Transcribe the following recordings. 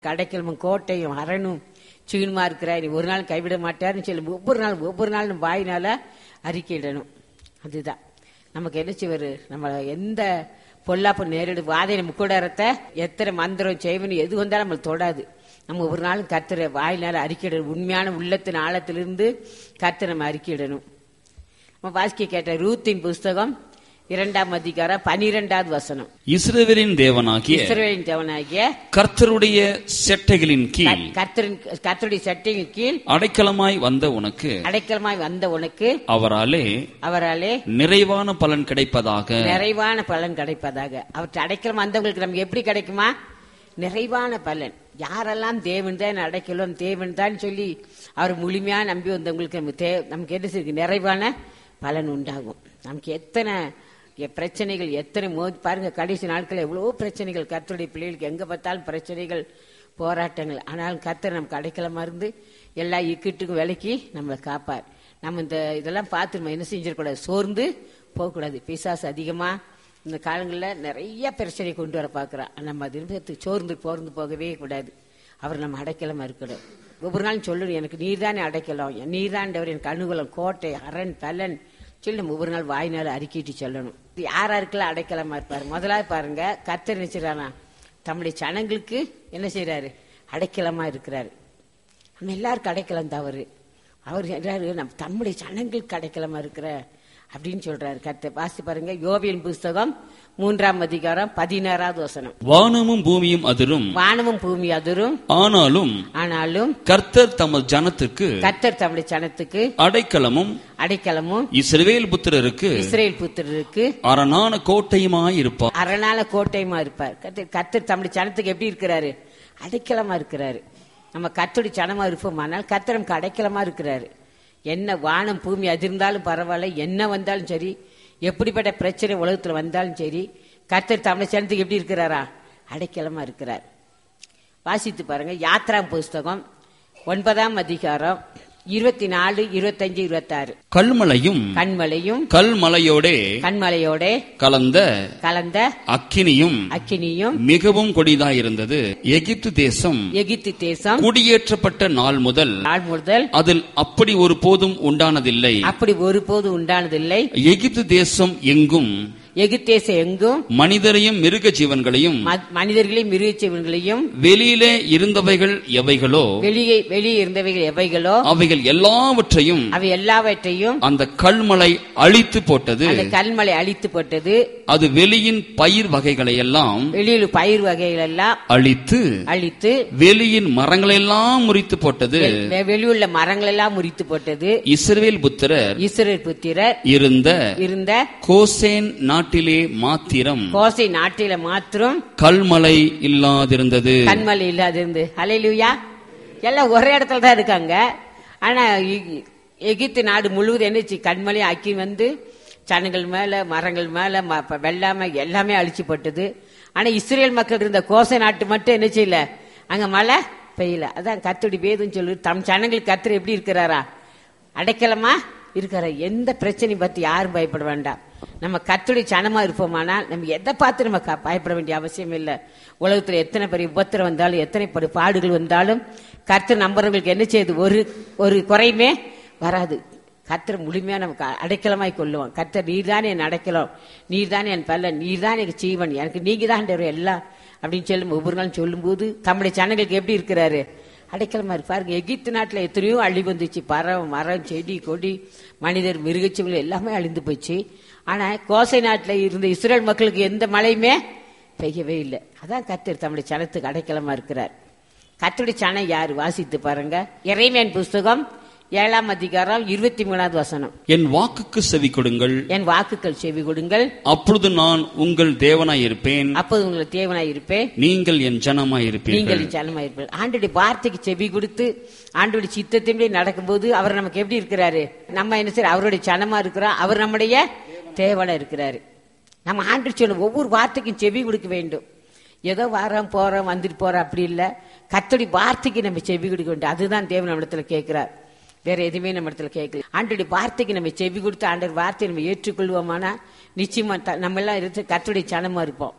கடைக்கிழமை கோட்டையும் அரணும் சீனுமா இருக்கிறார் ஒரு நாள் கைவிட மாட்டார்னு சொல்லி ஒவ்வொரு நாள் ஒவ்வொரு நாள் நம்ம வாயினால அறிக்கையிடணும் அதுதான் நமக்கு என்ன செய்வாரு நம்ம எந்த பொல்லாப்பு நேரிடு வாதையில முக்கூடாரத்தை எத்தனை மந்திரம் செய்வனு எது வந்தாலும் நம்மளை தொடாது நம்ம ஒரு நாளும் கத்துற வாயினால அறிக்கையிடணும் உண்மையான உள்ளத்தின் ஆழத்திலிருந்து கத்து நம்ம அறிக்கையிடணும் நம்ம வாசிக்க கேட்ட ரூத்தின் புஸ்தகம் இரண்டாம் அதிகாரம் பனிரெண்டாவது வசனம் இஸ்ரவேலின் தேவனாகிய இஸ்ரவேலின் தேவனாகிய கர்த்தருடைய செட்டைகளின் கீழ் கர்த்தரின் கர்த்தருடைய சட்டையின் கீழ் அடைக்கலமாய் வந்த உனக்கு அடைக்கலமாய் வந்த உனக்கு அவராலே அவராலே நிறைவான பலன் கிடைப்பதாக நிறைவான பலன் கிடைப்பதாக அவற்றை அடைக்கலம் வந்தவங்களுக்கு நமக்கு எப்படி கிடைக்குமா நிறைவான பலன் யாரெல்லாம் தேவன் தான் அடைக்கலம் தேவன் தான் சொல்லி அவர் முழுமையா நம்பி வந்தவங்களுக்கு நமக்கு தே நமக்கு என்ன செய்யுது நிறைவான பலன் உண்டாகும் நமக்கு எத்தனை எ- பிரச்சனைகள் எத்தனை மோதி பாருங்க கடைசி நாட்கள் எவ்வளவோ பிரச்சனைகள் கர்த்தருடைய பிள்ளைகளுக்கு எங்க பார்த்தாலும் பிரச்சனைகள் போராட்டங்கள் ஆனாலும் கர்த்தர் நமக்கு அடைக்கலமா இருந்து எல்லா இக்கட்டுக்கும் விலக்கி நம்மளை காப்பார் நம்ம இந்த இதெல்லாம் பார்த்து நம்ம என்ன செஞ்சிடக்கூடாது சோர்ந்து போகக்கூடாது பிசாசு அதிகமா இந்த காலங்களில் நிறைய பிரச்சனை கொண்டு வர பார்க்குறான் நம்ம அது இருந்து சோர்ந்து போர்ந்து போகவே கூடாது அவர் நம்ம அடைக்கலமா இருக்கணும் ஒவ்வொரு நாளும் சொல்லணும் எனக்கு நீர்தானே அடைக்கலம் நீர்தாண்டவர் எனக்கு அனுகூலம் கோட்டை அரண் பலன் சொல்லி நம்ம ஒவ்வொரு நாள் வாய்நாள் அறிக்கிட்டு சொல்லணும் இது யார் யாருக்கெல்லாம் அடைக்கலமா இருப்பாரு முதலாவது பாருங்க கர்த்தர் நினைச்சிடறானா தம்முடைய சனங்களுக்கு என்ன செய்றாரு அடைக்கலமா இருக்கிறாரு நம்ம எல்லாருக்கும் அடைக்கலம் தவறு அவர் சொல்றாரு நம்ம தம்முடைய சனங்களுக்கு அடைக்கலமா இருக்கிற அப்படின்னு சொல்றாரு கர்த்த வாசி பாருங்க யோபியன் புஸ்தகம் மூன்றாம் அதிகாரம் பதினாறாவது வசனம் வானமும் பூமியும் அதிரும் வானமும் பூமி அதிரும் ஆனாலும் ஆனாலும் கர்த்தர் தமது ஜனத்துக்கு கர்த்தர் தம்முடைய சனத்துக்கு அடைக்கலமும் அடைக்கலமும் இஸ்ரவேல் புத்திரருக்கு இஸ்ரேல் புத்திரருக்கு அரணான கோட்டையுமாய் இருப்பார் அரணால கோட்டையுமா இருப்பார் கர்த்தர் கர்த்தர் தம்முடைய சனத்துக்கு எப்படி இருக்கிறாரு அடைக்கலமா இருக்கிறாரு நம்ம கர்த்தருடைய சனமா இருப்போமானால் கர்த்தர் நமக்கு அடைக்கலமா இருக்கிறாரு என்ன வானம் பூமி அதிர்ந்தாலும் பரவாயில்ல என்ன வந்தாலும் சரி எப்படிப்பட்ட பிரச்சனை உலகத்துல வந்தாலும் சரி கர்த்தர் தம்முடைய சனத்துக்கு எப்படி இருக்கிறாரா அடைக்கலமா இருக்கிறார் வாசித்து பாருங்க யாத்ரா புஸ்தகம் ஒன்பதாம் அதிகாரம் இருபத்தி நாலு இருபத்தஞ்சு இருபத்தாறு கல்மலையும் கண்மலையும் கல்மலையோடே கண்மலையோட கலந்த கலந்த அக்கினியும் அக்கினியும் மிகவும் கொடிதாயிருந்தது எகிப்து தேசம் எகிப்து தேசம் குடியேற்றப்பட்ட நாள் முதல் நாள் முதல் அதில் அப்படி ஒரு போதும் உண்டானதில்லை அப்படி ஒருபோது உண்டானதில்லை எகிப்து தேசம் எங்கும் எகிப்தேசம் எங்கும் மனிதரையும் மிருக ஜீவன்களையும் ம- மனிதர்களையும் மிருகச்சீவன்களையும் வெளியிலே இருந்தவைகள் எவைகளோ வெளியே வெளியே இருந்தவைகள் எவைகளோ அவைகள் எல்லாவற்றையும் அவை எல்லாவற்றையும் அந்த கல்மலை அழித்து போட்டது அந்த கல்மலை அழித்து போட்டது அது வெளியின் பயிர் வகைகளை எல்லாம் வெளியில் பயிர் வகைகள் எல்லாம் அழித்து அழித்து வெளியின் மரங்களெல்லாம் முறித்து போட்டது வெ- வெளியுள்ள மரங்கள் எல்லாம் முறித்து போட்டது இஸ்ரவேல் புத்திரர் இஸ்ரேல் புத்திரர் இருந்த இருந்த கோசேன் நாட்டிலே மாத்திரம் கோசை நாட்டில மாத்திரம் கல்மலை இல்லாதிருந்தது கண்மலை இல்லாதிருந்து ஹalleluya எல்லாம் ஒரே இடத்துல தான் இருக்காங்க ஆனா எகி- எகிப்து நாடு முழுவதும் என்னச்சு கண்மலை ஆக்கி வந்து சனங்கள் மேல மரங்கள் மேல ம- ப- வெள்ளாமை எல்லாமே அழிச்சு போட்டது ஆனா இஸ்ரேல் மக்கள் இருந்த கோசை நாட்டு மட்டும் என்ன செய்யல அங்க மழை பெய்யல அதான் கத்துடி வேதும் சொல்லு தம் சனங்களுக்கு கத்துற எப்படி இருக்கிறாரா அடைக்கலமா இருக்கிற எந்த பிரச்சனையும் பத்தி யாரும் பயப்பட வேண்டாம் நம்ம கத்துடைய சனமா இருப்போமானால் நம்ம எதை பார்த்து நம்ம க- பயப்பட வேண்டிய அவசியம் இல்லை உலகத்துல எத்தனை பெரிய உபத்திரம் வந்தாலும் எத்தனை பெரிய பாடுகள் வந்தாலும் கர்த்தர் நம்புறவங்களுக்கு என்ன செய்யுது ஒரு ஒரு குறையுமே வராது கர்த்தர் முழுமையா நமக்கு அ- அடைக்கலமாய் கொள்ளுவோம் கர்த்தர் நீர்தானே என் அடைக்கலம் நீர்தானே என் பல்லன் நீர்தான் எனக்கு ஜீவன் எனக்கு நீங்க தான் எல்லாம் அப்படின்னு சொல்லும் ஒவ்வொரு நாளும் சொல்லும்போது தம்முடைய சனங்களுக்கு எப்படி இருக்கிறாரு அடைக்கலமா இருப்பாருங்க எகிப்து நாட்டுல எத்தனையோ அழி வந்துச்சு பறவை மரம் செடி கொடி மனிதர் மிருகச்சீவங்கள் எல்லாமே அழிந்து போச்சு ஆனா கோசை நாட்டுல இருந்த இஸ்ரேல் மக்களுக்கு எந்த மழையுமே பெய்யவே இல்லை அதான் கத்தர் தம்முடைய சனத்துக்கு அடைக்கலமா இருக்கிறார் கத்தருடைய சனம் யாரு வாசித்து பாருங்க இறைமையன் புஸ்தகம் ஏழாம் அதிகாரம் இருபத்தி மூணாவது வசனம் என் வாக்குக்கு செவி கொடுங்கள் என் வாக்குகள் செவி கொடுங்கள் அப்பொழுது நான் உங்கள் தேவனாய் இருப்பேன் அப்போது உங்களுக்கு தேவனாய் இருப்பேன் நீங்கள் என் ஜனமாய் இருப்பீர்கள் நீங்கள் ஜனமா இருப்பீர்கள் ஆண்டுடைய வார்த்தைக்கு செவி கொடுத்து ஆண்டுடைய சித்தத்தின்படி நடக்கும்போது அவர் நமக்கு எப்படி இருக்கிறாரு நம்ம என்ன செய்ய அவருடைய ஜனமா இருக்கிறோம் அவர் நம்முடைய தேவனா இருக்கிறாரு நம்ம ஆண்டு சொல்லும் ஒவ்வொரு வார்த்தைக்கும் செவி கொடுக்க வேண்டும் ஏதோ வாரம் போறோம் வந்துட்டு போறோம் அப்படி இல்ல கத்தோடி வார்த்தைக்கு நம்ம செவி கொடுக்க வேண்டும் அதுதான் தேவன் நம்மிடத்துல கேட்கிறார் வேற எதுவுமே நம்ம இடத்துல கேட்கல ஆண்டுடைய வார்த்தைக்கு நம்ம செவி கொடுத்து ஆண்டவர் வார்த்தையை நம்ம ஏற்றுக்கொள்வோமானா நிச்சயமா த- நம்ம எல்லாம் இருந்து கத்துடைய சனமா இருப்போம்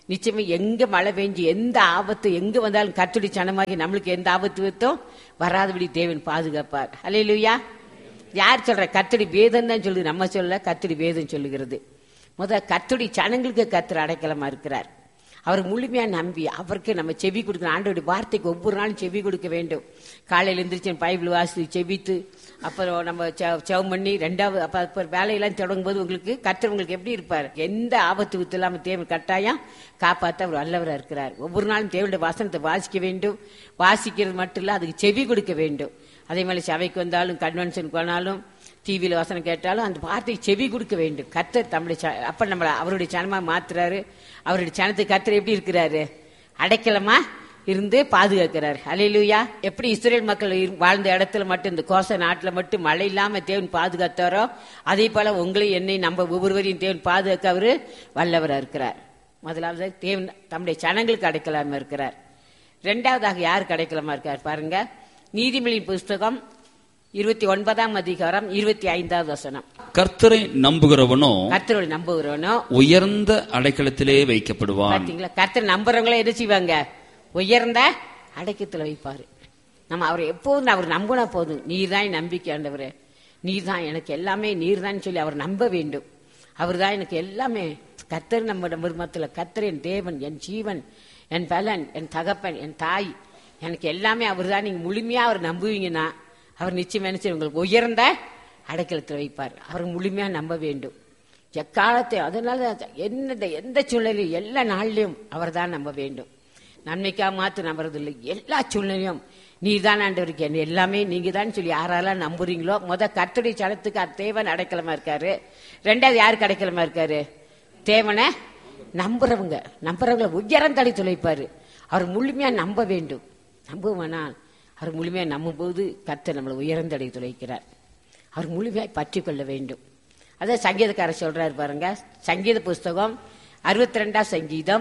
நிச்சயமா எங்க மழை பெஞ்சு எந்த ஆபத்து எங்க வந்தாலும் கத்துடி சனமாகி நம்மளுக்கு எந்த ஆபத்து வித்தோம் வராதபடி தேவன் பாதுகாப்பார் அல்லேலூயா யார் சொல்ற கத்தடி வேதம் தான் சொல்லுது நம்ம சொல்ல கத்தடி வேதம் சொல்லுகிறது முத கத்தடி சனங்களுக்கு கத்தர் அடைக்கலமா இருக்கிறார் அவர் முழுமையா நம்பி அவருக்கு நம்ம செவி கொடுக்கணும் ஆண்டோடைய வார்த்தைக்கு ஒவ்வொரு நாளும் செவி கொடுக்க வேண்டும் காலையில எந்திரிச்சு பைபிள் வாசி செவித்து அப்புறம் நம்ம செவம் பண்ணி ரெண்டாவது அப்ப அப்ப வேலையெல்லாம் தொடங்கும் போது உங்களுக்கு கத்தர் உங்களுக்கு எப்படி இருப்பார் எந்த ஆபத்து வித்து இல்லாம தேவன் கட்டாயம் காப்பாத்த அவர் வல்லவரா இருக்கிறார் ஒவ்வொரு நாளும் தேவனுடைய வசனத்தை வாசிக்க வேண்டும் வாசிக்கிறது மட்டும் இல்ல அதுக்கு செவி கொடுக்க வேண்டும் அதே மாதிரி சபைக்கு வந்தாலும் கன்வென்ஷனுக்கு போனாலும் டிவியில வசனம் கேட்டாலும் அந்த வார்த்தைக்கு செவி கொடுக்க வேண்டும் கத்தர் தம்முடைய ச- அப்ப நம்மள அவருடைய சனமா மாத்துறாரு அவருடைய சனத்துக்கு கத்தர் எப்படி இருக்கிறாரு அடைக்கலமா இருந்து பாதுகாக்கிறார் அலையிலுயா எப்படி இஸ்ரேல் மக்கள் இரு- வாழ்ந்த இடத்துல மட்டும் இந்த கோச நாட்டுல மட்டும் மழை இல்லாம தேவன் பாதுகாத்தாரோ அதே போல உங்களையும் என்னை நம்ம ஒவ்வொருவரையும் தேவன் பாதுகாக்க அவரு வல்லவரா இருக்கிறார் முதலாவது தேவன் தம்முடைய சனங்களுக்கு அடைக்கலாம இருக்கிறார் ரெண்டாவதாக யாருக்கு அடைக்கலமா இருக்கார் பாருங்க நீதிமொழியின் புஸ்தகம் இருபத்தி ஒன்பதாம் அதிகாரம் இருபத்தி ஐந்தாவது வசனம் கர்த்தரை நம்புகிறவனோ கர்த்தரோட நம்புகிறவனோ உயர்ந்த அடைக்கலத்திலே வைக்கப்படுவான் பாத்தீங்களா கர்த்தர் நம்புறவங்கள என்ன செய்வாங்க உயர்ந்த அடைக்கத்துல வைப்பாரு நம்ம அவரை எப்போதும் அவர் நம்பினா போதும் நீர் தான் என் நம்பிக்கை ஆண்டவரே நீர் தான் எனக்கு எல்லாமே நீர் தான் சொல்லி அவர் நம்ப வேண்டும் அவர் தான் எனக்கு எல்லாமே கர்த்தர் நம்ம மருமத்தில் கர்த்தர் என் தேவன் என் ஜீவன் என் பலன் என் தகப்பன் என் தாய் எனக்கு எல்லாமே அவர் தான் நீங்க முழுமையா அவர் நம்புவீங்கன்னா அவர் நிச்சயம் என்ன செய்வார்? உங்களுக்கு உயர்ந்த அடைக்கலத்தில் வைப்பார் அவர் முழுமையா நம்ப வேண்டும் எக்காலத்தை அதனால எந்த எந்த சூழ்நிலையும் எல்லா நாள்லயும் அவர் தான் நம்ப வேண்டும் நன்மைக்காக மாத்து நம்புறதில்லை எல்லா சூழ்நிலையும் நீ தான் ஆண்டவருக்கு என்ன எல்லாமே நீங்க தான் சொல்லி யாரெல்லாம் நம்புறீங்களோ முத கர்த்தருடைய சனத்துக்கு அது தேவன் அடைக்கலமா இருக்காரு ரெண்டாவது யாருக்கு அடைக்கலமா இருக்காரு தேவனை நம்புறவங்க நம்புறவங்களை உயரந்தடை துளைப்பாரு அவர் முழுமையா நம்ப வேண்டும் நம்புவானால் அவர் முழுமையா நம்பும்போது கர்த்தர் நம்மளை உயர்ந்தடை துளைக்கிறார் அவர் முழுமையாய் பற்றி கொள்ள வேண்டும் அதான் சங்கீதக்காரர் சொல்றாரு பாருங்க சங்கீத புஸ்தகம் அறுபத்தி ரெண்டாம் சங்கீதம்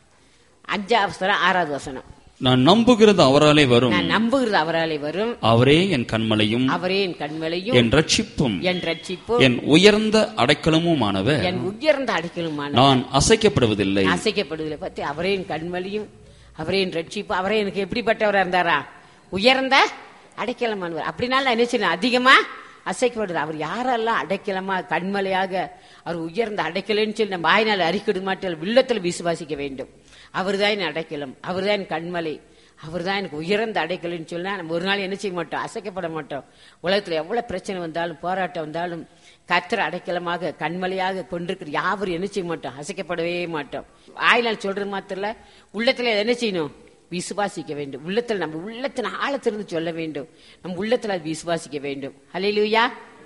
அஞ்சாவது வசனம் ஆறாவது வசனம் நான் நம்புகிறது அவராலே வரும் நான் நம்புகிறது அவராலே வரும் அவரே என் கண்மலையும் அவரே என் கண்மலையும் என் ரட்சிப்பும் என் ரட்சிப்பும் என் உயர்ந்த அடைக்கலமுமானவர் என் உயர்ந்த அடைக்கலுமான நான் அசைக்கப்படுவதில்லை அசைக்கப்படுவதில்லை பத்தி அவரே என் கண்மலையும் அவரே என் ரட்சிப்பு அவரே எனக்கு எப்படிப்பட்டவரா இருந்தாரா உயர்ந்த அடைக்கலமானவர் அப்படினால நான் என்ன செய்யணும் அதிகமா அசைக்கப்படுது அவர் யாரெல்லாம் அடைக்கலமா கண்மலையாக அவர் உயர்ந்த அடைக்கலன்னு சொல்லி நம்ம வாயினால் அறிக்கிடு மாட்டல் உள்ளத்தில் விசுவாசிக்க வேண்டும் அவர்தான் என் அடைக்கலம் அவர்தான் என் கண்மலை அவர்தான் எனக்கு உயர்ந்த அடைக்கலன்னு சொன்னா நம்ம ஒரு நாள் என்ன செய்ய மாட்டோம் அசைக்கப்பட மாட்டோம் உலகத்துல எவ்வளவு பிரச்சனை வந்தாலும் போராட்டம் வந்தாலும் கர்த்தர் அடைக்கலமாக கண்மலையாக கொண்டிருக்கிற யாவரும் என்ன செய்ய மாட்டோம் அசைக்கப்படவே மாட்டோம் ஆயினால் சொல்றது மாத்திரல உள்ளத்துல என்ன செய்யணும் விசுவாசிக்க வேண்டும் உள்ளத்துல நம்ம உள்ளத்தின் ஆழத்திலிருந்து சொல்ல வேண்டும் நம்ம உள்ளத்துல அது விசுவாசிக்க வேண்டும் ஹalleluya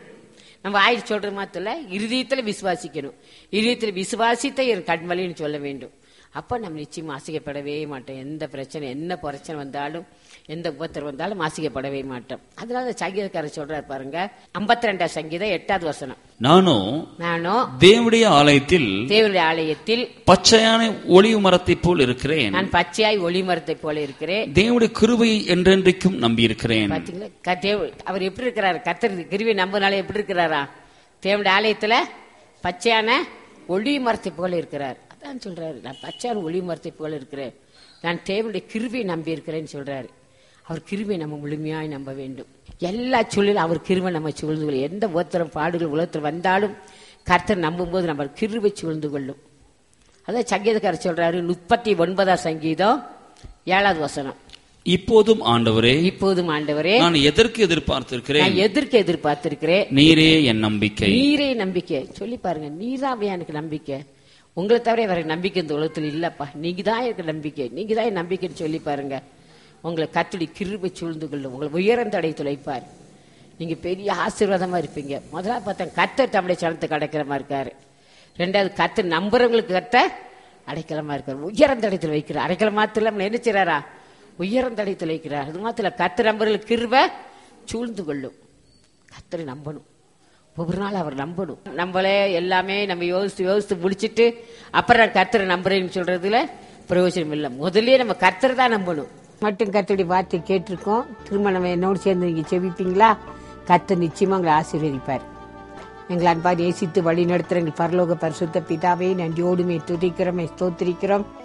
நம்ம ஆயில் சொல்ற மாத்திரல இருதயத்துல விசுவாசிக்கணும் இருதயத்துல விசுவாசித்த என் கண்மலைன்னு சொல்ல வேண்டும் அப்ப நம்ம நிச்சயமா அசிக்கப்படவே மாட்டோம் எந்த பிரச்சனை என்ன பிரச்சனை வந்தாலும் எந்த உபத்திரம் வந்தாலும் அசிக்கப்படவே மாட்டோம் அதனால சங்கீதக்காரர் சொல்றாரு பாருங்க ஐம்பத்தி ரெண்டாம் சங்கீதம் எட்டாவது வசனம் நானோ நானும் தேவனுடைய ஆலயத்தில் தேவனுடைய ஆலயத்தில் பச்சையான ஒளிவு மரத்தைப் போல் இருக்கிறேன் நான் பச்சையாய் ஒளிமரத்தை போல இருக்கிறேன் தேவனுடைய கிருபையை என்றென்றைக்கும் நம்பியிருக்கிறேன் பாத்தீங்களா க- தேவ- அவர் எப்படி இருக்கிறாரு கத்தர் கிருவி நம்பனால எப்படி இருக்கிறாரா தேவனுடைய ஆலயத்துல பச்சையான ஒளி மரத்தை போல இருக்கிறார் அதான் சொல்றாரு நான் பச்சையான ஒளி மரத்தை போல இருக்கிறேன் நான் தேவனுடைய கிருவியை நம்பி இருக்கிறேன்னு சொல்றாரு அவர் கிருவியை நம்ம முழுமையாய் நம்ப வேண்டும் எல்லா சூழலும் அவர் கிருவை நம்ம சூழ்ந்து கொள்ளும் எந்த உத்தரம் பாடுகள் உலகத்தில் வந்தாலும் கர்த்தர் நம்பும்போது நம்ம கிருவை சூழ்ந்து கொள்ளும் அதான் சங்கீதக்காரர் சொல்றாரு முப்பத்தி ஒன்பதாம் சங்கீதம் ஏழாவது வசனம் இப்போதும் ஆண்டவரே இப்போதும் ஆண்டவரே நான் எதற்கு எதிர்பார்த்திருக்கிறேன் நான் எதிர்க்க எதிர்பார்த்திருக்கிறேன் நீரே என் நம்பிக்கை நீரே நம்பிக்கை சொல்லி பாருங்க நீதான் எனக்கு நம்பிக்கை உங்களை தவிர வேற நம்பிக்கை இந்த உலகத்தில் இல்லப்பா நீங்க தான் எனக்கு நம்பிக்கை நீங்க தான் என் நம்பிக்கைன்னு சொல்லி பாருங்க உங்களை கத்துடி கிருபை சூழ்ந்து கொள்ளும் உங்களை உயர்ந்த அடை துளைப்பார் நீங்க பெரிய ஆசீர்வாதமா இருப்பீங்க முதல்ல பார்த்தா கத்தர் தமிழை சனத்துக்கு அடைக்கிறமா இருக்காரு ரெண்டாவது கத்தர் நம்புறவங்களுக்கு கத்த அடைக்கலமா இருக்காரு உயர்ந்த இடத்துல வைக்கிறார் அடைக்கல மாத்திரம் நம்மளை என்ன செய்றாரா உயர்ந்த இடத்துல வைக்கிறார் அது மாத்திரம் கத்தர் நம்புறவங்களுக்கு கிருபை சூழ்ந்து கொள்ளும் கத்தரை நம்பணும் ஒவ்வொரு நாள் அவர் நம்பணும் நம்மளே எல்லாமே நம்ம யோசித்து யோசித்து முடிச்சிட்டு அப்புறம் நான் கர்த்தரை நம்புறேன்னு சொல்றதுல பிரயோஜனம் இல்லை முதல்லயே நம்ம கர்த்தரை தான் நம்பணும் மட்டும் கர்த்தருடைய வார்த்தை கேட்டிருக்கோம் திரும்ப நம்ம என்னோடு சேர்ந்து நீங்க செவிப்பீங்களா கர்த்தர் நிச்சயமா உங்களை ஆசீர்வதிப்பார் எங்களை அன்பார் நேசித்து வழி நடத்துகிற எங்கள் பரலோக பரிசுத்த பிதாவே நன்றியோடுமே துதிக்கிறோம் ஸ்தோத்திரிக்கிறோம்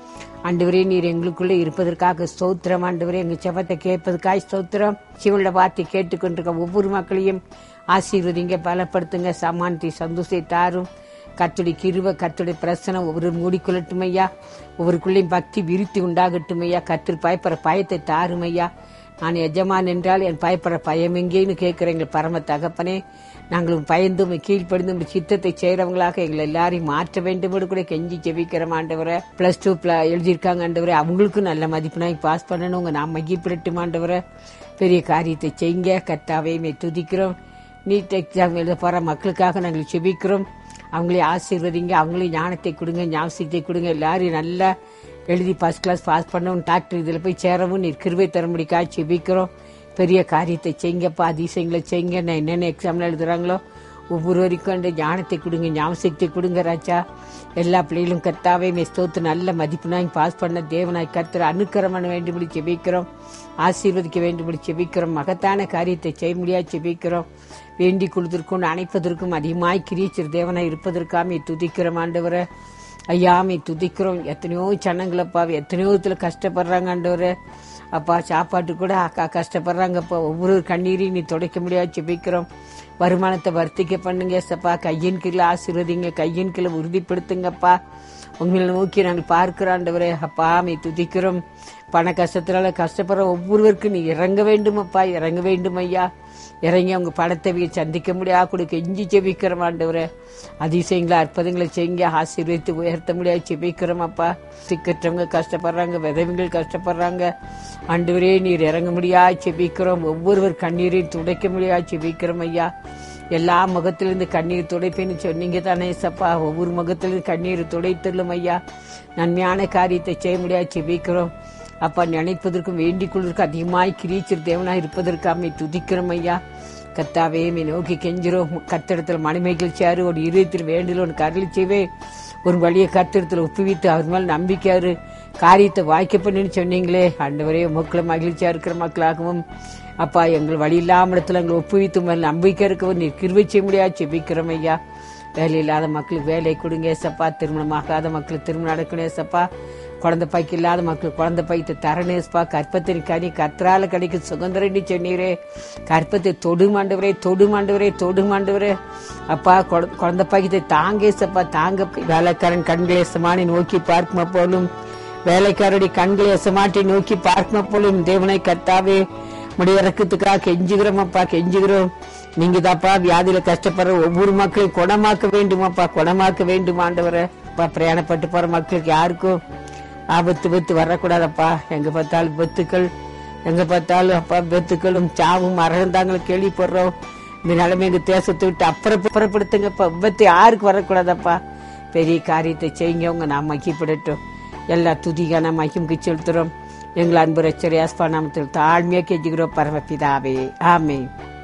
ஆண்டவரே நீர் எங்களுக்குள்ளே இருப்பதற்காக ஸ்தோத்திரம் ஆண்டவரே எங்க செபத்தை கேட்பதற்காக ஸ்தோத்திரம் சிவனுடைய வார்த்தை கேட்டுக்கொண்டிருக்க ஒவ்வொரு மக்களையும் ஆசீர்வதிங்க பலப்படுத்துங்க சமானத்தை சந்தோஷத்தை தாரும் கத்துடைய கிருவ கத்துடைய பிரசனம் ஒவ்வொரு மூடிக்கொள்ளட்டும் ஐயா ஒவ்வொருக்குள்ளேயும் பக்தி விருத்தி உண்டாகட்டும் ஐயா கத்திர பயப்படுற பயத்தை தாரும் ஐயா நான் எஜமான் என்றால் என் பயப்படுற பயம் எங்கேன்னு கேட்கிறேன் எங்கள் பரம தகப்பனே நாங்களும் பயந்தும் கீழ்ப்படிந்து உம்முடைய சித்தத்தை செய்யறவங்களாக எங்களை எல்லாரையும் மாற்ற வேண்டும் கூட கெஞ்சி ஜெபிக்கிறோம் ஆண்டவரை பிளஸ் டூ எழுதியிருக்காங்க ஆண்டவரை அவங்களுக்கும் நல்ல மதிப்பெண்ணாய் பாஸ் பண்ணணும் உங்க நான் மகிப்பிடட்டும் ஆண்டவரை பெரிய காரியத்தை செய்யுங்க கத்தாவே மே துதிக்கிறோம் நீட் எக்ஸாம் எழுத போற மக்களுக்காக நாங்கள் செபிக்கிறோம் அவங்களே ஆசீர்வதிங்க அவங்களையும் ஞானத்தை கொடுங்க ஞாபகத்தை கொடுங்க எல்லாரையும் நல்லா எழுதி ஃபர்ஸ்ட் கிளாஸ் பாஸ் பண்ணவும் டாக்டர் இதில் போய் சேரவும் நீர் கிருபை தரும்படிக்கா செபிக்கிறோம் பெரிய காரியத்தை செய்யுங்கப்பா அதிசயங்களை செய்யுங்க நான் என்னென்ன எக்ஸாம்ல எழுதுறாங்களோ ஒவ்வொருவருக்கும் அந்த ஞானத்தை கொடுங்க ஞாபகத்தை கொடுங்க ராஜா எல்லா பிள்ளைகளும் கர்த்தாவே மே ஸ்தோத்து நல்ல மதிப்புனாய் பாஸ் பண்ண தேவனாய் கர்த்தர் அனுக்கிரமண வேண்டும்படி செபிக்கிறோம் ஆசீர்வதிக்க வேண்டும்படி செபிக்கிறோம் மகத்தான காரியத்தை செய்ய முடியாது செபிக்கிறோம் வேண்டி கொடுத்திருக்கும் அணைப்பதற்கும் அதிகமாய் கிரீச்சர் தேவனாய் இருப்பதற்காமே துதிக்கிறோம் ஆண்டவரை ஐயாமை துதிக்கிறோம் எத்தனையோ சனங்களப்பா எத்தனையோ இதுல கஷ்டப்படுறாங்க ஆண்டவரே அப்பா சாப்பாட்டு கூட அக்கா கஷ்டப்படுறாங்கப்பா ஒவ்வொரு கண்ணீரையும் நீ துடைக்க முடியாது செபிக்கிறோம் வருமானத்தை வர்த்திக்க பண்ணுங்க சப்பா கையின் கீழே ஆசீர்வதிங்க கையின் கீழே உறுதிப்படுத்துங்கப்பா உங்களை நோக்கி நாங்கள் பார்க்கிறாண்டவரே அப்பா மை துதிக்கிறோம் பண கஷ்டத்தினால கஷ்டப்படுற ஒவ்வொருவருக்கும் நீ இறங்க வேண்டும் அப்பா இறங்க வேண்டும் ஐயா இறங்கி அவங்க பணத்தை சந்திக்க முடியாது கூட கெஞ்சி செபிக்கிறோம் ஆண்டவரே அதிசயங்களை அற்புதங்களை செய்யுங்க ஆசீர்வதித்து உயர்த்த முடியாது செபிக்கிறோம் அப்பா சிக்கற்றவங்க கஷ்டப்படுறாங்க விதவிகள் கஷ்டப்படுறாங்க ஆண்டவரே நீர் இறங்க முடியாது செபிக்கிறோம் ஒவ்வொருவர் கண்ணீரையும் துடைக்க முடியாது செபிக்கிறோம் ஐயா எல்லா முகத்திலிருந்து கண்ணீர் துடைப்பேன்னு சொன்னீங்க தானே சப்பா ஒவ்வொரு முகத்திலிருந்து கண்ணீர் துடைத்துள்ளும் ஐயா நன்மையான காரியத்தை செய்ய முடியாது செபிக்கிறோம் அப்பா நினைப்பதற்கும் வேண்டிக் கொள்வதற்கு அதிகமாய் கிரீச்சர் தேவனாய் இருப்பதற்காக துதிக்கிறோம் ஐயா கத்தாவே மே நோக்கி கெஞ்சிரோம் கத்திடத்துல மணிமைகள் சேரு ஒரு இருதயத்தில் வேண்டில் ஒன்று கருளி செய்வே ஒரு வழியை கத்திடத்துல ஒப்புவித்து அவர் மேல் நம்பிக்கையாரு காரியத்தை வாய்க்க பண்ணுன்னு சொன்னீங்களே ஆண்டவரே மக்களை மகிழ்ச்சியா இருக்கிற மக்களாகவும் அப்பா எங்கள் வழி இல்லாம இடத்துல எங்களை ஒப்புவித்து மேல் நம்பிக்கை இருக்கவும் நீர் கிருவை செய்ய முடியாது செபிக்கிறோம் ஐயா வேலை இல்லாத மக்களுக்கு வேலை கொடுங்க ஏசப்பா திருமணமாகாத மக்களுக்கு திருமணம் நடக்கணும் ஏசப்பா குழந்தை பாய்க்கு இல்லாத மக்கள் குழந்தை பாய்த்து தரணேஸ்பா கற்பத்தின் கனி கத்ரால கிடைக்கும் சுதந்திரண்டி சொன்னீரே கற்பத்தை தொடு மாண்டவரே தொடு மாண்டவரே தொடு மாண்டவரே அப்பா குழ- குழந்தை பாய்க்கத்தை தாங்கேசப்பா தாங்க வேலைக்காரன் கண்களை எசமானி நோக்கி பார்க்குமா போலும் வேலைக்காரடி கண்களை எசமாட்டி நோக்கி பார்க்குமா போலும் தேவனை கத்தாவே முடிய இறக்கத்துக்காக கெஞ்சுகிறோம் அப்பா கெஞ்சுகிறோம் நீங்க தாப்பா வியாதியில கஷ்டப்படுற ஒவ்வொரு மக்களையும் குணமாக்க வேண்டுமாப்பா குணமாக்க வேண்டும் ஆண்டவரை அப்பா பிரயாணப்பட்டு போற மக்களுக்கு யாருக்கும் ஆபத்து வித்து வரக்கூடாதப்பா எங்க பார்த்தாலும் வித்துக்கள் எங்க பார்த்தாலும் அப்பா வித்துக்களும் சாவும் மறந்தாங்களும் கேள்விப்படுறோம் இந்த நிலைமை எங்க தேசத்தை விட்டு அப்புறம் புறப்படுத்துங்கப்பா விபத்து யாருக்கு வரக்கூடாதப்பா பெரிய காரியத்தை செய்யுங்க உங்க நாம் மகிப்படட்டும் எல்லா துதிகான மகிமுக்கு செலுத்துறோம் எங்கள் அன்பு ரச்சரியாஸ்பா நாமத்தில் தாழ்மையா கெஞ்சுகிறோம் பரமபிதாவே ஆமே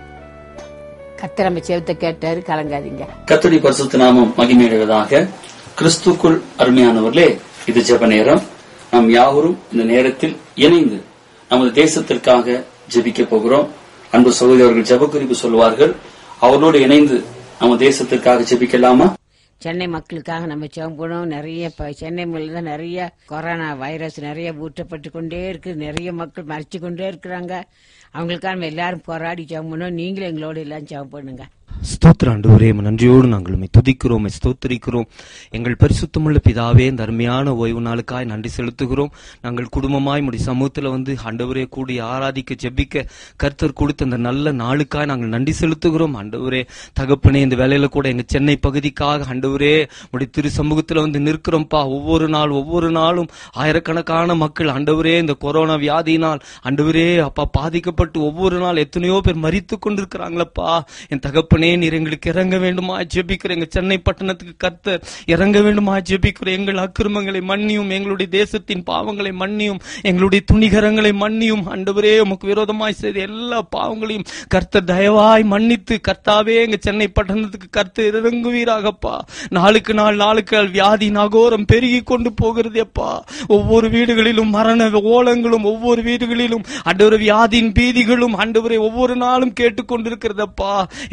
கத்திரம செவத்தை கேட்டாரு கலங்காதீங்க கர்த்தருடைய பரிசுத்த நாமம் மகிமையுடையதாக கிறிஸ்துக்குள் அருமையானவர்களே இது ஜெப நேரம் நாம் யாவரும் இந்த நேரத்தில் இணைந்து நமது தேசத்திற்காக ஜெபிக்க போகிறோம் அன்பு சகோதரர்கள் ஜெப குறிப்பு சொல்வார்கள் அவரோடு இணைந்து நம்ம தேசத்திற்காக ஜெபிக்கலாமா சென்னை மக்களுக்காக நம்ம ஜெபம் பண்ணோம் நிறைய இப்ப சென்னை மொழியில தான் நிறைய கொரோனா வைரஸ் நிறைய ஊற்றப்பட்டு கொண்டே இருக்கு நிறைய மக்கள் மறைச்சு கொண்டே இருக்கிறாங்க அவங்களுக்காக நம்ம எல்லாரும் போராடி ஜெபம் பண்ணோம் நீங்களும் எங்களோட எல்லாம் ஜெபம் பண்ணுங்க ஸ்தோத்திர ஆண்டவரே உம்மை நன்றியோடு நாங்கள் உம்மை துதிக்கிறோம் உம்மை ஸ்தோத்திரிக்கிறோம் எங்கள் பரிசுத்தமுள்ள பிதாவே இந்த அருமையான ஓய்வு நாளுக்காய் நன்றி செலுத்துகிறோம் நாங்கள் குடும்பமாய் முடி சமூகத்துல வந்து ஆண்டவரே கூடி ஆராதிக்க ஜெபிக்க கர்த்தர் கொடுத்த அந்த நல்ல நாளுக்காய் நாங்கள் நன்றி செலுத்துகிறோம் ஆண்டவரே தகப்பனே இந்த வேலையில கூட எங்க சென்னை பகுதிக்காக ஆண்டவரே முடி திரு சமூகத்துல வந்து நிற்கிறோம்ப்பா ஒவ்வொரு நாள் ஒவ்வொரு நாளும் ஆயிரக்கணக்கான மக்கள் ஆண்டவரே இந்த கொரோனா வியாதியினால் ஆண்டவரே அப்பா பாதிக்கப்பட்டு ஒவ்வொரு நாள் எத்தனையோ பேர் மரித்து கொண்டிருக்கிறாங்களப்பா என் தகப்பனே நீர் எங்களுக்கு இறங்க வேண்டுமா ஜெபிக்கிறேன் எங்க சென்னை பட்டணத்துக்கு கர்த்தர் இறங்க வேண்டுமா ஜெபிக்கிறேன் எங்கள் அக்கிரமங்களை மன்னியும் எங்களுடைய தேசத்தின் பாவங்களை மன்னியும் எங்களுடைய துணிகரங்களை மன்னியும் ஆண்டவரே உமக்கு விரோதமாய் செய்த எல்லா பாவங்களையும் கர்த்தர் தயவாய் மன்னித்து கர்த்தாவே எங்க சென்னை பட்டணத்துக்கு கர்த்தர் இறங்குவீராகப்பா நாளுக்கு நாள் நாளுக்கு நாள் வியாதி நகோரம் பெருகி கொண்டு போகிறது அப்பா ஒவ்வொரு வீடுகளிலும் மரண ஓலங்களும் ஒவ்வொரு வீடுகளிலும் அண்டவர வியாதியின் பீதிகளும் ஆண்டவரை ஒவ்வொரு நாளும் கேட்டுக்கொண்டிருக்கிறதப்பா என் தகப்பனே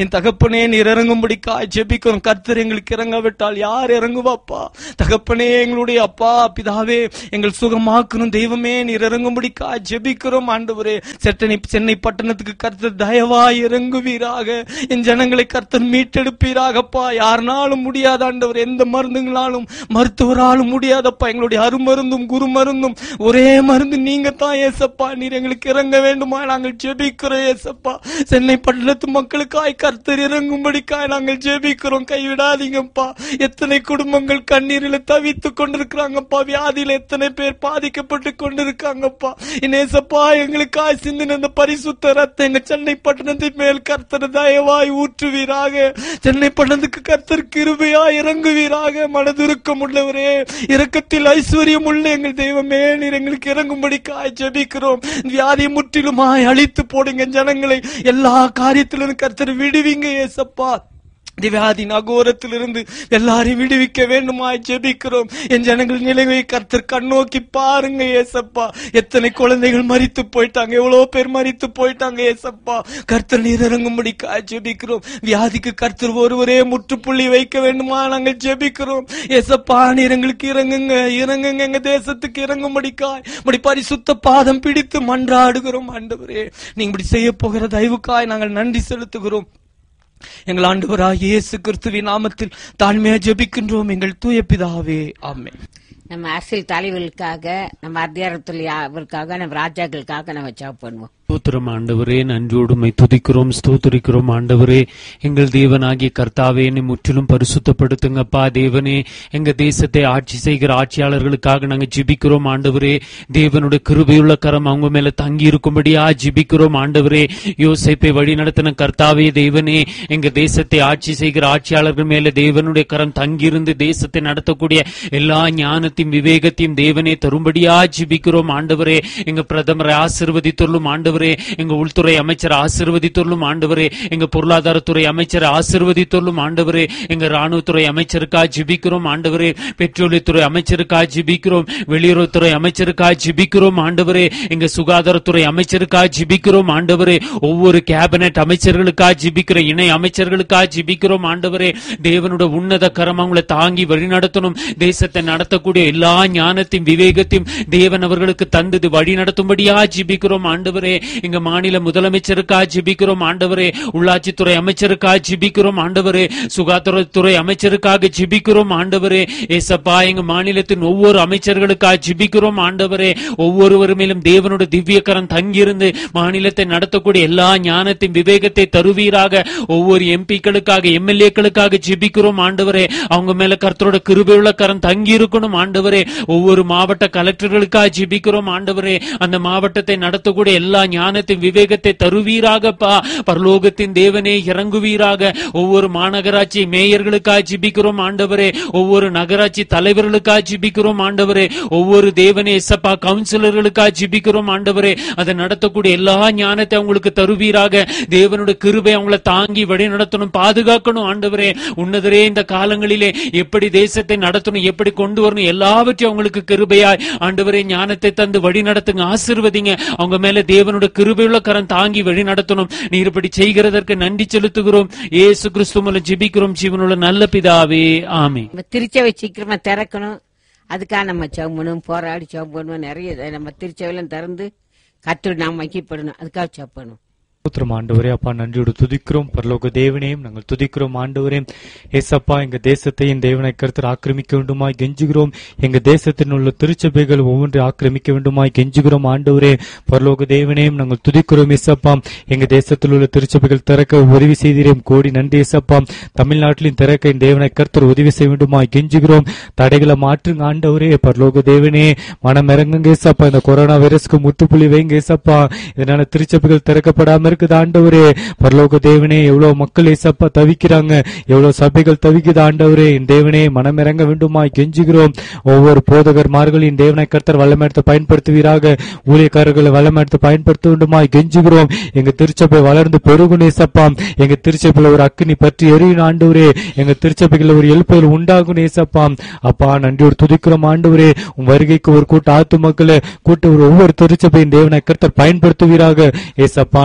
தகப்பனே நீர் இறங்கும்படிக்காய் ஜெபிக்கிறோம் கர்த்தர் எங்களுக்கு இறங்காவிட்டால் யார் இறங்குவாப்பா தகப்பனே எங்களுடைய அப்பா பிதாவே எங்கள் சுகமாக்கணும் தெய்வமே நீர் இறங்கும்படிக்காய் ஜெபிக்கிறோம் ஆண்டவரே செட்டனை சென்னை பட்டணத்துக்கு கர்த்தர் தயவாய் இறங்குவீராக என் ஜனங்களை கர்த்தர் மீட்டெடுப்பீராகப்பா யாருனாலும் முடியாத ஆண்டவர் எந்த மருந்துங்களாலும் மருத்துவராலும் முடியாதப்பா எங்களுடைய அருமருந்தும் குரு மருந்தும் ஒரே மருந்து நீங்க தான் ஏசப்பா நீர் எங்களுக்கு இறங்க வேண்டுமா நாங்கள் ஜெபிக்கிறோம் ஏசப்பா சென்னை பட்டணத்து மக்களுக்காய் கர்த்தர் இறங்கும்படிக்காய் நாங்கள் ஜெபிக்கிறோம் கைவிடாதீங்கப்பா எத்தனை குடும்பங்கள் கண்ணீரில் தவித்துக் கொண்டிருக்கிறாங்கப்பா வியாதியில எத்தனை பேர் பாதிக்கப்பட்டு கொண்டிருக்காங்கப்பா இனேசப்பா எங்களுக்காய் சிந்தின இந்த பரிசுத்த ரத்தம் எங்க சென்னை பட்டணத்தின் மேல் கர்த்தர் தயவாய் ஊற்றுவீராக சென்னை பட்டணத்துக்கு கர்த்தர் கிருபையா இறங்குவீராக மனதுருக்கம் உள்ளவரே இரக்கத்தில் ஐஸ்வர்யம் உள்ள எங்கள் தெய்வமே நீர் எங்களுக்கு இறங்கும்படிக்காய் ஜெபிக்கிறோம் வியாதி முற்றிலுமாய் அழித்து போடுங்க ஜனங்களை எல்லா காரியத்திலும் கர்த்தர் விடுவீங்க ஏசப்பா திவ்யாதி நகோரத்திலிருந்து எல்லாரையும் விடுவிக்க வேண்டுமாய் ஜெபிக்கிறோம் என் ஜனங்கள் நிலைமை கர்த்தர் கண்ணோக்கி பாருங்க ஏசப்பா எத்தனை குழந்தைகள் மரித்து போயிட்டாங்க எவ்வளவு பேர் மரித்து போயிட்டாங்க ஏசப்பா கர்த்தர் நீர் இறங்கும்படி ஜெபிக்கிறோம் வியாதிக்கு கர்த்தர் ஒருவரே முற்றுப்புள்ளி வைக்க வேண்டுமா நாங்கள் ஜெபிக்கிறோம் ஏசப்பா நீர் எங்களுக்கு இறங்குங்க இறங்குங்க எங்க தேசத்துக்கு இறங்கும்படிக்காய் இப்படி பரிசுத்த பாதம் பிடித்து மன்றாடுகிறோம் ஆண்டவரே நீங்க இப்படி செய்ய போகிற தயவுக்காய் நாங்கள் நன்றி செலுத்துகிறோம் எங்கள் ஆண்டவராக இயேசு கிறிஸ்துவின் நாமத்தில் தாழ்மையா ஜெபிக்கின்றோம் எங்கள் தூய பிதாவே ஆமென் நம்ம அரசியல் தலைவர்களுக்காக நம்ம அதிகாரத்தில் அவருக்காக நம்ம ராஜாக்களுக்காக நம்ம ஜாப் பண்ணுவோம் ஸ்தோத்திரம் ஆண்டவரே நன்றியோடுமை துதிக்கிறோம் ஸ்தோத்திரிக்கிறோம் ஆண்டவரே எங்கள் தேவனாகிய கர்த்தாவே என்னை முற்றிலும் பரிசுத்தப்படுத்துங்கப்பா தேவனே எங்க தேசத்தை ஆட்சி செய்கிற ஆட்சியாளர்களுக்காக நாங்க ஜிபிக்கிறோம் ஆண்டவரே தேவனுடைய கிருபையுள்ள கரம் அவங்க மேல தங்கி இருக்கும்படியா ஜிபிக்கிறோம் ஆண்டவரே யோசேப்பை வழி நடத்தின கர்த்தாவே தேவனே எங்க தேசத்தை ஆட்சி செய்கிற ஆட்சியாளர்கள் மேல தேவனுடைய கரம் தங்கியிருந்து தேசத்தை நடத்தக்கூடிய எல்லா ஞானத்தையும் விவேகத்தையும் தேவனே தரும்படியா ஜிபிக்கிறோம் ஆண்டவரே எங்க பிரதமரை ஆசிர்வதித்துள்ளும் ஆண்டவரே எங்க உள்துறை அமைச்சர் ஆசிர்வதித்துள்ளும் ஆண்டவரே எங்க பொருளாதாரத்துறை அமைச்சர் ஆசிர்வதித்துள்ளும் ஆண்டவரே எங்க ராணுவத்துறை அமைச்சருக்கா ஜிபிக்கிறோம் ஆண்டவரே பெட்ரோலியத்துறை அமைச்சருக்கா ஜிபிக்கிறோம் வெளியுறவுத்துறை அமைச்சருக்கா ஜிபிக்கிறோம் ஆண்டவரே எங்க சுகாதாரத்துறை அமைச்சருக்கா ஜிபிக்கிறோம் ஆண்டவரே ஒவ்வொரு கேபினெட் அமைச்சர்களுக்கா ஜிபிக்கிற இணை அமைச்சர்களுக்கா ஜிபிக்கிறோம் ஆண்டவரே தேவனுடைய உன்னத கரம் அவங்களை தாங்கி வழிநடத்தணும் தேசத்தை நடத்தக்கூடிய எல்லா ஞானத்தையும் விவேகத்தையும் தேவன் அவர்களுக்கு தந்தது வழி நடத்தும்படியா ஜிபிக்கிறோம் ஆண்டவரே எங்க மாநில முதலமைச்சருக்கா ஜிபிக்கிறோம் ஆண்டவரே உள்ளாட்சித்துறை அமைச்சருக்கா ஜிபிக்கிறோம் ஆண்டவரே சுகாதாரத்துறை அமைச்சருக்காக ஜிபிக்கிறோம் ஆண்டவரே ஏசப்பா எங்க மாநிலத்தின் ஒவ்வொரு அமைச்சர்களுக்கா ஜிபிக்கிறோம் ஆண்டவரே ஒவ்வொருவர் மேலும் தேவனுடைய திவ்யக்கரம் தங்கியிருந்து மாநிலத்தை நடத்தக்கூடிய எல்லா ஞானத்தையும் விவேகத்தை தருவீராக ஒவ்வொரு எம்பிக்களுக்காக எம்எல்ஏக்களுக்காக ஜிபிக்கிறோம் ஆண்டவரே அவங்க மேல கர்த்தரோட கிருபையுள்ள கரம் தங்கி இருக்கணும் ஆண்டவரே ஒவ்வொரு மாவட்ட கலெக்டர்களுக்காக ஜிபிக்கிறோம் ஆண்டவரே அந்த மாவட்டத்தை நடத்தக்கூடிய எல்லா ஞானத்தையும் விவேகத்தை தருவீராகப்பா பரலோகத்தின் தேவனே இறங்குவீராக ஒவ்வொரு மாநகராட்சி மேயர்களுக்காக ஜிபிக்கிறோம் ஆண்டவரே ஒவ்வொரு நகராட்சி தலைவர்களுக்காக ஜிபிக்கிறோம் ஆண்டவரே ஒவ்வொரு தேவனே எசப்பா கவுன்சிலர்களுக்காக ஜிபிக்கிறோம் ஆண்டவரே அதை நடத்தக்கூடிய எல்லா ஞானத்தை அவங்களுக்கு தருவீராக தேவனுடைய கிருபை அவங்கள தாங்கி வழி நடத்தணும் பாதுகாக்கணும் ஆண்டவரே உன்னதரே இந்த காலங்களிலே எப்படி தேசத்தை நடத்தணும் எப்படி கொண்டு வரணும் எல்லாவற்றையும் அவங்களுக்கு கிருபையாய் ஆண்டவரே ஞானத்தை தந்து வழி நடத்துங்க ஆசிர்வதிங்க அவங்க மேல தேவனுடைய கிருபையுள்ள கரம் தாங்கி வழி நடத்தணும் நீர் இப்படி செய்கிறதற்கு நன்றி செலுத்துகிறோம் ஏசு கிறிஸ்து மூலம் ஜெபிக்கிறோம் ஜீவனுள்ள நல்ல பிதாவே ஆமே நம்ம திருச்சபை சீக்கிரமா திறக்கணும் அதுக்காக நம்ம ஜெபம் பண்ணுவோம் போராடி ஜெபம் பண்ணுவோம் நிறைய இதை நம்ம திருச்சபையிலும் திறந்து கத்து நாம் மைக்கப்படணும் அதுக்காக ஜெபம் பண்ணுவோம் ஸ்தோத்திரம் ஆண்டவரே அப்பா நன்றியோடு துதிக்கிறோம் பரலோக தேவனையும் நாங்கள் துதிக்கிறோம் ஆண்டவரே ஏசப்பா எங்க தேசத்தையும் தேவனை கருத்தர் ஆக்கிரமிக்க வேண்டுமாய் கெஞ்சுகிறோம் எங்க தேசத்தில் உள்ள திருச்சபைகள் ஒவ்வொன்றை ஆக்கிரமிக்க வேண்டுமாய் கெஞ்சுகிறோம் ஆண்டவரே பரலோக தேவனையும் நாங்கள் துதிக்கிறோம் ஏசப்பா எங்க தேசத்தில் உள்ள திருச்சபைகள் திறக்க உதவி செய்கிறேன் கோடி நன்றி ஏசப்பா தமிழ்நாட்டிலும் திறக்க இந்த தேவனை கருத்தர் உதவி செய்ய வேண்டுமாய் கெஞ்சுகிறோம் தடைகளை மாற்றுங்க ஆண்டவரே பரலோக தேவனே மனம் இறங்குங்க ஏசப்பா இந்த கொரோனா வைரஸ்க்கு முற்றுப்புள்ளி வைங்க ஏசப்பா இதனால திருச்சபைகள் திறக்கப்படாம இருக்குது ஆண்டவரே பரலோக தேவனே எவ்வளவு மக்கள் ஏசப்பா தவிக்கிறாங்க எவ்வளவு சபைகள் தவிக்குது ஆண்டவரே என் தேவனே மனம் இறங்க வேண்டுமாய் கெஞ்சுகிறோம் ஒவ்வொரு போதகர்மார்களின் தேவனை கர்த்தர் வல்லமெடுத்து பயன்படுத்துவீராக ஊழியக்காரர்களை வல்லமெடுத்து பயன்படுத்த வேண்டுமாய் கெஞ்சுகிறோம் எங்க திருச்சபை வளர்ந்து பெருகும் ஏசப்பா எங்க திருச்சபையில ஒரு அக்கினி பற்றி எரியும் ஆண்டவரே எங்க திருச்சபைகள் ஒரு எழுப்புதல் உண்டாகும் ஏசப்பா அப்பா நன்றியோடு துதிக்கிறோம் ஆண்டவரே உன் வருகைக்கு ஒரு கூட்ட ஆத்து மக்களை கூட்ட ஒரு ஒவ்வொரு திருச்சபையின் தேவனை கர்த்தர் பயன்படுத்துவீராக ஏசப்பா நன்றியோடு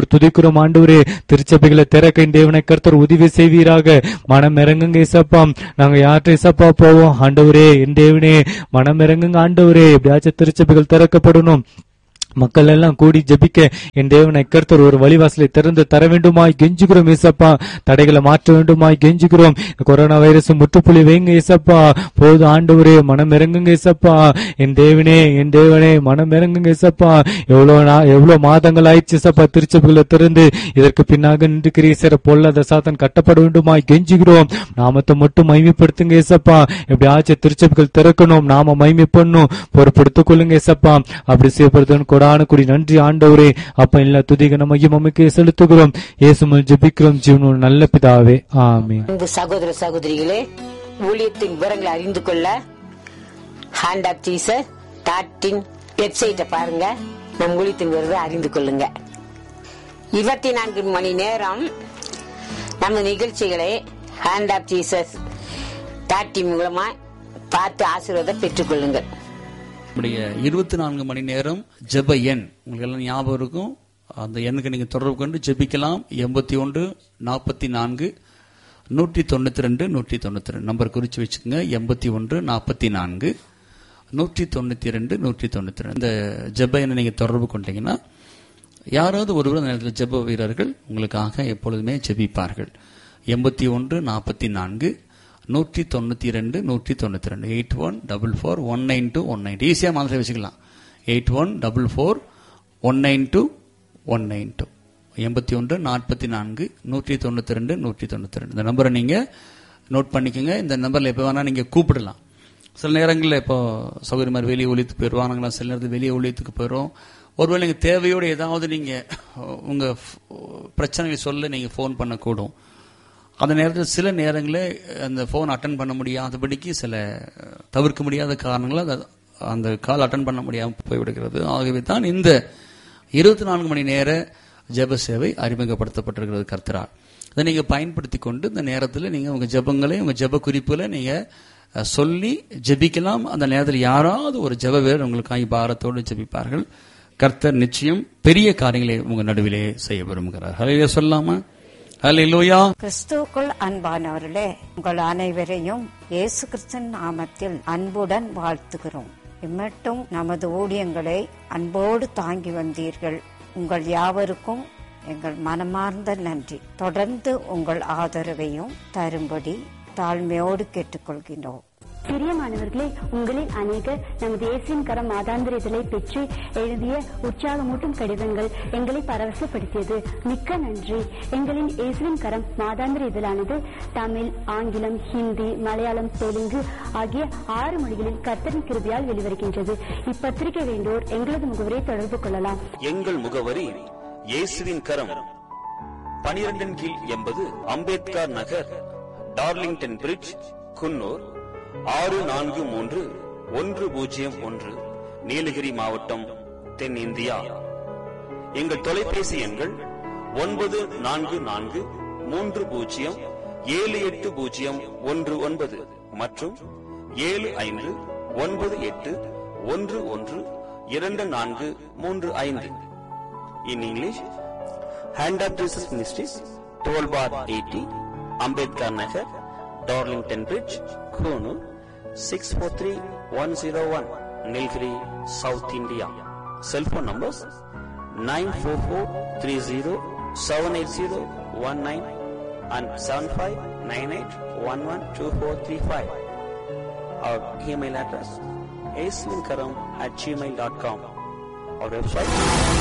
நாங்கள் துதிக்கிறோம் ஆண்டவரே திருச்சபைகளை திறக்க இந்த தேவனை கர்த்தர் உதவி செய்வீராக மனம் இறங்குங்க இசப்பா நாங்க யார்கிட்ட இசப்பா போவோம் ஆண்டவரே என் தேவனே மனம் இறங்குங்க ஆண்டவரே எப்படியாச்சும் திருச்சபைகள் திறக்கப்படணும் மக்கள் எல்லாம் கூடி ஜெபிக்க என் தேவனை கர்த்தர் ஒரு வழிவாசலை திறந்து தர வேண்டுமாய் கெஞ்சுகிறோம் ஏசப்பா தடைகளை மாற்ற வேண்டுமாய் கெஞ்சுகிறோம் இந்த கொரோனா வைரஸ் முற்றுப்புள்ளி வைங்க ஏசப்பா போது ஆண்டவரே மனம் இறங்குங்க ஏசப்பா என் தேவனே என் தேவனே மனம் இறங்குங்க ஏசப்பா எவ்வளவு நா- எவ்வளவு மாதங்கள் ஆயிடுச்சு ஏசப்பா திருச்சபைகளை திறந்து இதற்கு பின்னாக நின்று கிரீசர பொல்லாத சாத்தன் கட்டப்பட வேண்டுமாய் கெஞ்சுகிறோம் நாமத்தை மட்டும் மைமைப்படுத்துங்க ஏசப்பா எப்படியாச்சும் திருச்சபைகள் திறக்கணும் நாம மைமை பண்ணும் பொறுப்படுத்திக் கொள்ளுங்க ஏசப்பா அப்படி செய்யப்படுதுன்னு கொடான குடி நன்றி ஆண்டவரே அப்ப எல்லா துதிக நம்ம மமைக்கு செலுத்துகிறோம் இயேசுமல் ஜெபிக்கிறோம் ஜீவனோட நல்ல பிதாவே ஆமென் அன்பு சகோதர சகோதரிகளே ஊழியத்தின் விவரங்களை அறிந்து கொள்ள ஹேண்ட் ஆஃப் ஜீசஸ் டாட்டின் வெப்சைட்டை பாருங்க நம் ஊழியத்தின் விவரத்தை அறிந்து கொள்ளுங்க இருபத்தி நான்கு மணி நேரம் நம்ம நிகழ்ச்சிகளை ஹேண்ட் ஆஃப் ஜீசஸ் டாட்டி மூலமா பார்த்து ஆசீர்வாதம் பெற்றுக்கொள்ளுங்கள் நம்முடைய இருபத்தி நான்கு மணி நேரம் ஜெப எண் உங்களுக்கு எல்லாம் ஞாபகம் இருக்கும் அந்த எண்ணுக்கு நீங்க தொடர்பு கொண்டு ஜெபிக்கலாம் எண்பத்தி ஒன்று நாற்பத்தி நான்கு நூற்றி தொண்ணூத்தி ரெண்டு நூற்றி தொண்ணூத்தி ரெண்டு நம்பர் குறிச்சு வச்சுக்கோங்க எண்பத்தி ஒன்று நாற்பத்தி நான்கு நூற்றி தொண்ணூத்தி ரெண்டு நூற்றி தொண்ணூத்தி ரெண்டு இந்த ஜெப எண்ணை நீங்க தொடர்பு கொண்டீங்கன்னா யாராவது ஒருவர் அந்த நேரத்தில் ஜெப வீரர்கள் உங்களுக்காக எப்பொழுதுமே ஜெபிப்பார்கள் எண்பத்தி ஒன்று நாற்பத்தி நான்கு நூற்றி தொண்ணூத்தி ரெண்டு நூற்றி தொண்ணூத்தி ரெண்டு eight one double four one nine two one nine ஈஸியாக மாதிரி வச்சுக்கலாம் eight one double four one nine two one nine two எண்பத்தி ஒன்று நாற்பத்தி நான்கு நூற்றி தொண்ணூத்தி ரெண்டு நூற்றி தொண்ணூத்தி ரெண்டு இந்த நம்பரை நீங்க நோட் பண்ணிக்கோங்க இந்த நம்பர்ல எப்போ வேணா நீங்க கூப்பிடலாம் சில நேரங்களில் இப்போ சௌகரிய மாதிரி வெளியே ஒழித்துக்கு போயிடுவோம் நாங்களாம் சில நேரத்தில் வெளியே ஒழித்துக்கு போயிடுவோம் ஒருவேளை நீங்கள் தேவையோடு ஏதாவது நீங்கள் உங்கள் பிரச்சனைகளை சொல்ல நீங்கள் ஃபோன் பண்ணக்கூடும் அந்த நேரத்தில் சில நேரங்களில் அந்த ஃபோன் அட்டன் பண்ண முடியாதபடிக்கு சில அஹ், தவிர்க்க முடியாத காரணங்களால் அது- அந்த கால் அட்டன் பண்ண முடியாமல் போய்விடுகிறது ஆகவே தான் இந்த இருபத்தி நான்கு மணி நேர ஜெப சேவை அறிமுகப்படுத்தப்பட்டிருக்கிறது கர்த்தரால் அதை நீங்க பயன்படுத்தி கொண்டு இந்த நேரத்தில் நீங்க உங்க ஜெபங்களை உங்க ஜெப குறிப்புகளை நீங்க அஹ், சொல்லி ஜெபிக்கலாம் அந்த நேரத்தில் யாராவது ஒரு ஜெப வீரர் உங்களுக்காக பாரத்தோடு ஜெபிப்பார்கள் கர்த்தர் நிச்சயம் பெரிய காரியங்களை உங்க நடுவிலே செய்ய விரும்புகிறார் ஹலையில சொல்லாமா ஹலையிலோயா கிறிஸ்துவுக்குள் அன்பானவர்களே உங்கள் அனைவரையும் இயேசு கிறிஸ்தன் நாமத்தில் அன்புடன் வாழ்த்துகிறோம் இம்மட்டும் நமது ஊழியங்களை அன்போடு தாங்கி வந்தீர்கள் உங்கள் யாவருக்கும் எங்கள் மனமார்ந்த நன்றி தொடர்ந்து உங்கள் ஆதரவையும் தரும்படி தாழ்மையோடு கேட்டுக்கொள்கிறோம் பிரியமானவர்களே உங்களில் அநேகர் நமது இயேசுவின் கரம் மாதாந்திர இதழை பெற்று எழுதிய உற்சாகமூட்டும் கடிதங்கள் எங்களை பரவசப்படுத்தியது மிக்க நன்றி எங்களின் இயேசுவின் கரம் மாதாந்திர இதழானது தமிழ் ஆங்கிலம் ஹிந்தி மலையாளம் தெலுங்கு ஆகிய ஆறு மொழிகளில் கர்த்தரின் கிருபையால் வெளிவருகின்றது இப்பத்திரிகை வேண்டோர் எங்களது முகவரை தொடர்பு கொள்ளலாம் எங்கள் முகவரி இயேசுவின் கரம் பனிரெண்டின் கீழ் எண்பது அம்பேத்கர் நகர் டார்லிங்டன் பிரிட்ஜ் குன்னூர் ஆறு நான்கு மூன்று ஒன்று பூஜ்ஜியம் ஒன்று நீலகிரி மாவட்டம் தென்னிந்தியா எங்கள் தொலைபேசி எண்கள் ஒன்பது நான்கு நான்கு மூன்று பூஜ்ஜியம் ஏழு எட்டு பூஜ்ஜியம் ஒன்று ஒன்பது மற்றும் ஏழு ஐந்து ஒன்பது எட்டு ஒன்று ஒன்று இரண்டு நான்கு மூன்று ஐந்து in English Hand of Jesus Ministries twelve bar eighty Ambedkar Nagar Darlington Bridge Coonoor six four three one zero one Nilgiri South India cellphone numbers nine four four three zero seven eight zero one nine and seven five nine eight one one two four three five our email address aswinkaram at gmail.com our website